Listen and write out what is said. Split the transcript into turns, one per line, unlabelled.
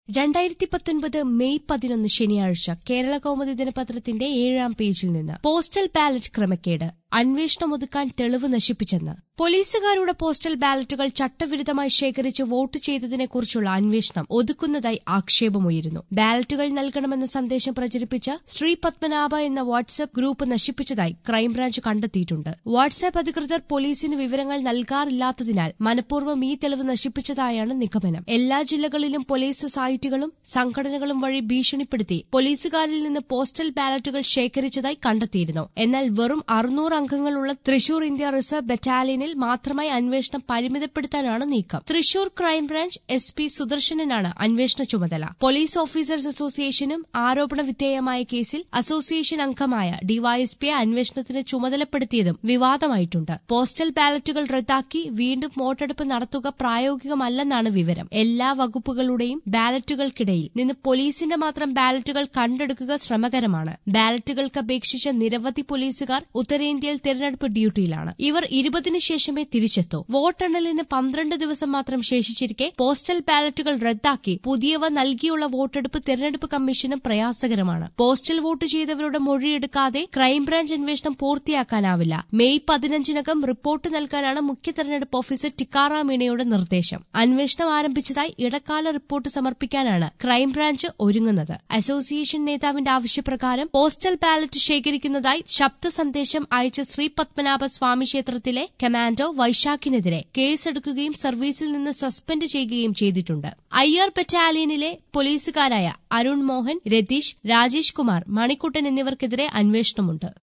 രണ്ടായിരത്തി പത്തൊൻപത് മെയ് പതിനൊന്ന് ശനിയാഴ്ച കേരള കൗമുദി ദിനപത്രത്തിന്റെ ഏഴാം പേജിൽ നിന്ന് പോസ്റ്റൽ ബാലറ്റ് ക്രമക്കേട് അന്വേഷണം ഒതുക്കാൻ തെളിവ് നശിപ്പിച്ചെന്ന് പോലീസുകാരുടെ പോസ്റ്റൽ ബാലറ്റുകൾ ചട്ടവിരുദ്ധമായി ശേഖരിച്ച് വോട്ട് ചെയ്തതിനെക്കുറിച്ചുള്ള അന്വേഷണം ഒതുക്കുന്നതായി ആക്ഷേപമുയരുന്നു ബാലറ്റുകൾ നൽകണമെന്ന സന്ദേശം പ്രചരിപ്പിച്ച ശ്രീ പത്മനാഭ എന്ന വാട്സ്ആപ്പ് ഗ്രൂപ്പ് നശിപ്പിച്ചതായി ക്രൈംബ്രാഞ്ച് കണ്ടെത്തിയിട്ടുണ്ട് വാട്സ്ആപ്പ് അധികൃതർ പോലീസിന് വിവരങ്ങൾ നൽകാറില്ലാത്തതിനാൽ മനഃപൂർവ്വം ഈ തെളിവ് നശിപ്പിച്ചതായാണ് നിഗമനം എല്ലാ ജില്ലകളിലും പോലീസ് സൊസൈറ്റികളും സംഘടനകളും വഴി ഭീഷണിപ്പെടുത്തി പോലീസുകാരിൽ നിന്ന് പോസ്റ്റൽ ബാലറ്റുകൾ ശേഖരിച്ചതായി കണ്ടെത്തിയിരുന്നു എന്നാൽ വെറും അറുന്നൂറ് അംഗങ്ങളുള്ള തൃശൂർ ഇന്ത്യ റിസർവ് ബറ്റാലിയനിൽ മാത്രമായി അന്വേഷണം പരിമിതപ്പെടുത്താനാണ് നീക്കം തൃശൂർ ക്രൈംബ്രാഞ്ച് എസ് പി സുദർശനനാണ് അന്വേഷണ ചുമതല പോലീസ് ഓഫീസേഴ്സ് അസോസിയേഷനും ആരോപണ വിധേയമായ കേസിൽ അസോസിയേഷൻ അംഗമായ ഡിവൈഎസ്പിയെ അന്വേഷണത്തിന് ചുമതലപ്പെടുത്തിയതും വിവാദമായിട്ടുണ്ട് പോസ്റ്റൽ ബാലറ്റുകൾ റദ്ദാക്കി വീണ്ടും വോട്ടെടുപ്പ് നടത്തുക പ്രായോഗികമല്ലെന്നാണ് വിവരം എല്ലാ വകുപ്പുകളുടെയും ബാലറ്റുകൾക്കിടയിൽ നിന്ന് പോലീസിന്റെ മാത്രം ബാലറ്റുകൾ കണ്ടെടുക്കുക ശ്രമകരമാണ് ബാലറ്റുകൾക്ക് അപേക്ഷിച്ച നിരവധി പോലീസുകാർ ഉത്തരേന്ത്യയിൽ തിരഞ്ഞെടുപ്പ് ഡ്യൂട്ടിയിലാണ് ഇവർ ഇരുപതിനു ശേഷമേ തിരിച്ചെത്തൂ വോട്ടെണ്ണലിന് പന്ത്രണ്ട് ദിവസം മാത്രം ശേഷിച്ചിരിക്കെ പോസ്റ്റൽ ബാലറ്റുകൾ റദ്ദാക്കി പുതിയവ നൽകിയുള്ള വോട്ടെടുപ്പ് തിരഞ്ഞെടുപ്പ് കമ്മീഷന് പ്രയാസകരമാണ് പോസ്റ്റൽ വോട്ട് ചെയ്തവരുടെ മൊഴിയെടുക്കാതെ ക്രൈംബ്രാഞ്ച് അന്വേഷണം പൂർത്തിയാക്കാനാവില്ല മെയ് പതിനഞ്ചിനകം റിപ്പോർട്ട് നൽകാനാണ് മുഖ്യ തെരഞ്ഞെടുപ്പ് ഓഫീസർ ടിക്കാറാം മീണയുടെ നിർദ്ദേശം അന്വേഷണം ആരംഭിച്ചതായി ഇടക്കാല റിപ്പോർട്ട് സമർപ്പിക്കാനാണ് ക്രൈംബ്രാഞ്ച് ഒരുങ്ങുന്നത് അസോസിയേഷൻ നേതാവിന്റെ ആവശ്യപ്രകാരം പോസ്റ്റൽ ബാലറ്റ് ശേഖരിക്കുന്നതായി ശബ്ദ സന്ദേശം അയച്ച ശ്രീ പത്മനാഭ സ്വാമി ക്ഷേത്രത്തിലെ കമാൻഡോ വൈശാഖിനെതിരെ കേസെടുക്കുകയും സർവീസിൽ നിന്ന് സസ്പെൻഡ് ചെയ്യുകയും ചെയ്തിട്ടുണ്ട് ഐ ആർ ബറ്റാലിയനിലെ പോലീസുകാരായ അരുൺ മോഹൻ രതീഷ് രാജേഷ് കുമാർ മണിക്കുട്ടൻ എന്നിവർക്കെതിരെ അന്വേഷണമുണ്ട്